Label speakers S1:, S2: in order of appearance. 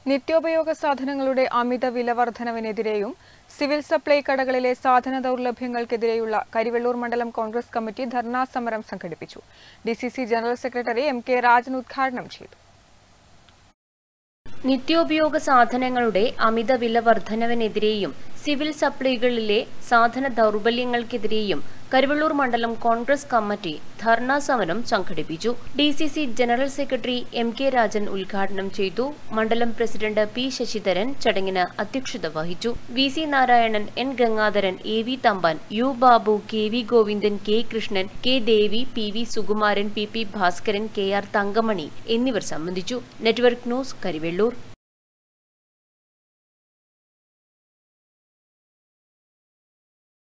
S1: നിത്യോപയോഗ സാധനങ്ങളുടെ അമിത വില വർധനവിനെതിരെയും സിവിൽ സപ്ലൈ കടകളിലെ സാധന ദൗർലഭ്യങ്ങൾക്കെതിരെയുള്ള കരിവെള്ളൂർ മണ്ഡലം കോൺഗ്രസ് കമ്മിറ്റി ധർണാ സമരം സംഘടിപ്പിച്ചു D general secretary M K Rajan ഉദ്ഘാടനം ചെയ്തു
S2: നിത്യോപയോഗ സാധനങ്ങളുടെ അമിത വില വർധനവിനെതിരെയും സിവിൽ സപ്ലൈകളിലെ സാധന ദൗർബല്യങ്ങൾക്കെതിരെയും കരുവള്ളൂർ മണ്ഡലം കോൺഗ്രസ് കമ്മിറ്റി ധർണാ സമരം സംഘടിപ്പിച്ചു D C C general secretary M K Rajan ഉദ്ഘാടനം ചെയ്തു മണ്ഡലം പ്രസിഡന്റ് പി ശശിധരൻ ചടങ്ങിന് അധ്യക്ഷത വഹിച്ചു V C Narayanan N Gangadharan A V Thampan U Babu K V Govindan K Krishnan K Devi P V Sukumaran P P Bhaskaran K R Thankamani എന്നിവർ സംബന്ധിച്ചു നെറ്റ്വർക്ക് ന്യൂസ് കരിവെള്ളൂർ